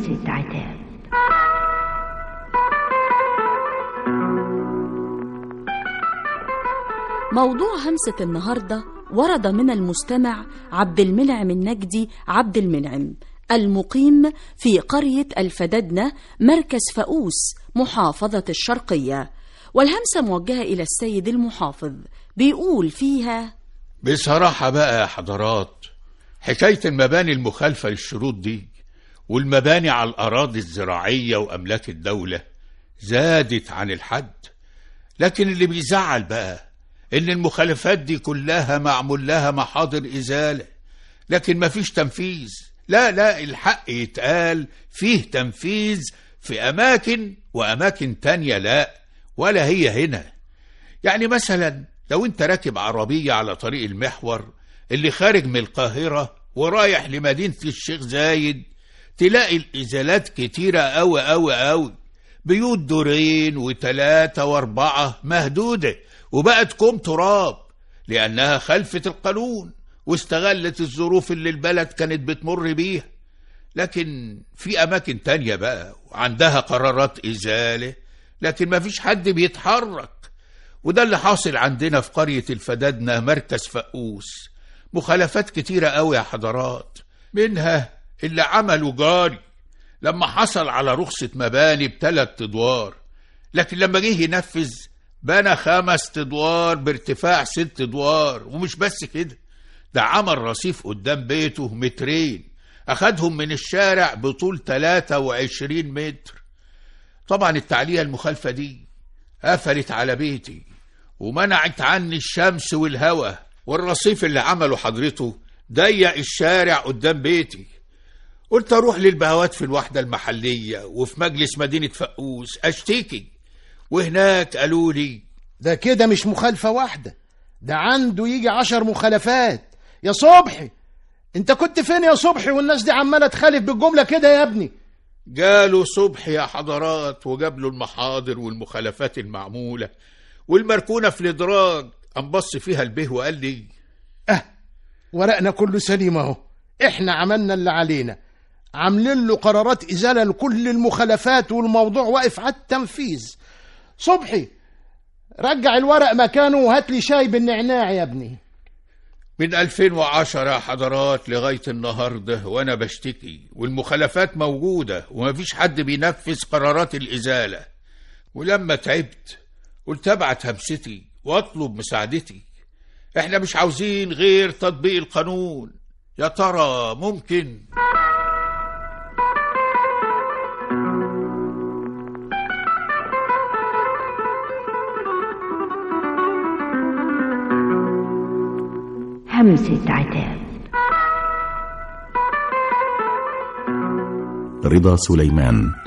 همسة عتاب موضوع همسة النهاردة ورد من المستمع عبد المنعم النجدي عبد المنعم المقيم في قرية الفددنة مركز فؤوس محافظة الشرقية والهمسة موجهة إلى السيد المحافظ بيقول فيها بصراحة بقى يا حضرات حكاية المباني المخالفة للشروط دي والمباني على الأراضي الزراعية وأملاك الدولة زادت عن الحد لكن اللي بيزعل بقى إن المخالفات دي كلها معمول لها محاضر إزالة لكن مفيش تنفيذ لا لا الحق يتقال فيه تنفيذ في أماكن وأماكن تانية لا ولا هي هنا يعني مثلا لو انت راكب عربية على طريق المحور اللي خارج من القاهرة ورايح لمدينة الشيخ زايد تلاقي الإزالات كتيرة أوي أوي أوي بيوت دورين وتلاتة واربعة مهدودة وبقت كوم تراب لأنها خلفت القانون واستغلت الظروف اللي البلد كانت بتمر بيها لكن في أماكن تانية بقى وعندها قرارات إزالة لكن ما فيش حد بيتحرك وده اللي حاصل عندنا في قرية الفدادنة مركز فقوس مخالفات كتيرة قوي يا حضرات منها اللي عمله جاري لما حصل على رخصة مباني بثلاث ادوار لكن لما جه ينفذ بنى خمس ادوار بارتفاع ست ادوار ومش بس كده ده عمل رصيف قدام بيته مترين أخدهم من الشارع بطول 23 متر طبعا التعلية المخالفة دي قفلت على بيتي ومنعت عني الشمس والهواء والرصيف اللي عمله حضرته ضيق الشارع قدام بيتي قلت اروح للبهوات في الوحدة المحلية وفي مجلس مدينة فقوس اشتكي وهناك قالوا لي ده كده مش مخالفة واحدة ده عنده يجي عشر مخالفات يا صبحي انت كنت فين يا صبحي والناس دي عمالة تخالف بالجملة كده يا ابني جاله صبح يا حضرات وجاب له المحاضر والمخالفات المعمولة والمركونة في الإدراج قام بص فيها البه وقال لي اه ورقنا كله سليم اهو احنا عملنا اللي علينا عاملين له قرارات ازاله لكل المخالفات والموضوع واقف على التنفيذ صبحي رجع الورق مكانه وهات لي شاي بالنعناع يا ابني من 2010 يا حضرات لغاية النهاردة وأنا بشتكي والمخالفات موجودة ومفيش حد بينفذ قرارات الإزالة ولما تعبت قلت أبعت همستي وأطلب مساعدتي إحنا مش عاوزين غير تطبيق القانون يا ترى ممكن همسة عتاب رضا سليمان